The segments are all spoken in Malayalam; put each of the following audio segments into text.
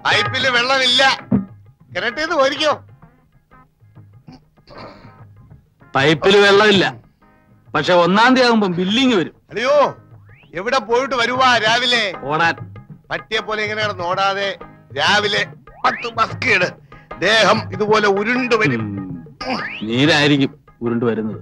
പൈപ്പില് വെള്ളമില്ല കിണറ്റേന്ന് പോരിക്കോ പൈപ്പിൽ വെള്ളമില്ല പക്ഷെ ഒന്നാം തീയതി ആകുമ്പോ ബില്ലിങ് വരും അയ്യോ എവിടെ പോയിട്ട് വരുവാ രാവിലെ ഓടാൻ പറ്റിയ പോലെ ഇങ്ങനെ കിടന്ന് ഓടാതെ രാവിലെ പത്ത് ബസ്കേട് ദേഹം ഇതുപോലെ ഉരുണ്ടു വരും ഉം. നീരായിരിക്കും ഉരുണ്ട് വരുന്നത്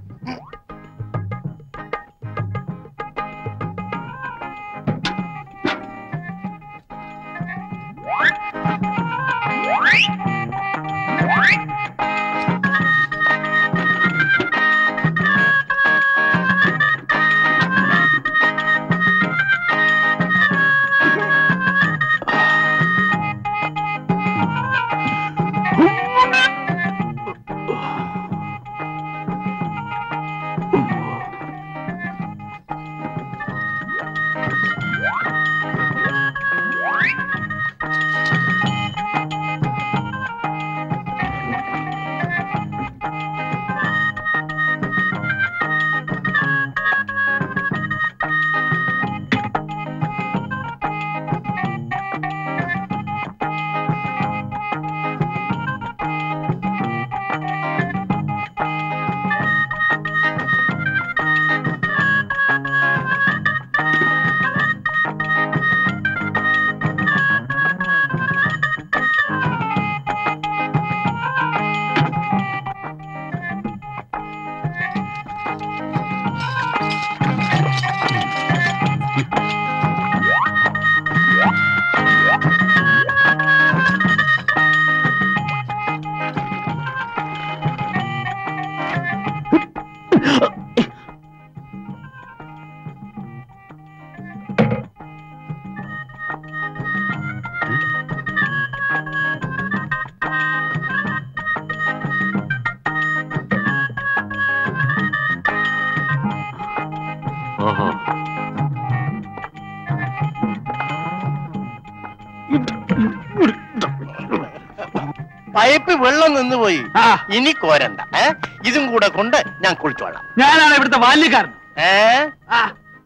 പൈപ്പ് വെള്ളം നിന്ന് പോയി ആ ഇനി കോരണ്ട ഏ ഇതും കൂടെ കൊണ്ട് ഞാൻ കുളിച്ചോളാം ഞാനാണ് ഇവിടുത്തെ ബാല്യക്കാരൻ ഏ ആ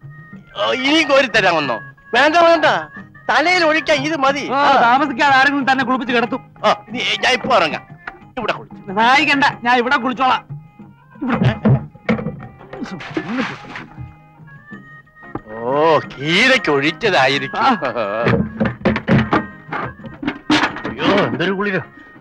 ഓ, ഇനി കോരി തരാമെന്നോ വേണ്ട വേണ്ട തലയിൽ ഒഴിക്കാൻ ഇത് മതി ഓ, താമസിക്കാതെ ആരെങ്കിലും തന്നെ കുളിപ്പിച്ച് കിടത്തും ആ, നീ- ഞാൻ ഇപ്പൊ ഇറങ്ങാം ഇവിടെ കുളിച്ചു സഹായിക്കണ്ട ഞാൻ ഇവിടെ കുളിച്ചോളാം ഓ കീരയ്ക്ക് ഒഴിച്ചതായിരിക്കും ആ. അയ്യോ എന്തൊരു കുളിര്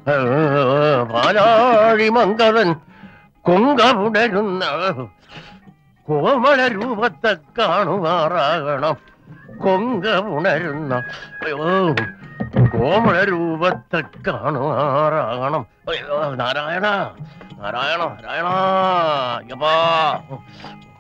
പാലാഴി മംഗളൻ കൊങ്കമുടരുന്ന കോമള രൂപത്തെ കാണുമാറാകണം കൊങ്കമുണരുന്ന അയ്യോ കോമള രൂപത്തെ കാണുമാറാകണം അയ്യോ നാരായണ നാരായണ നാരായണ യപ്പാ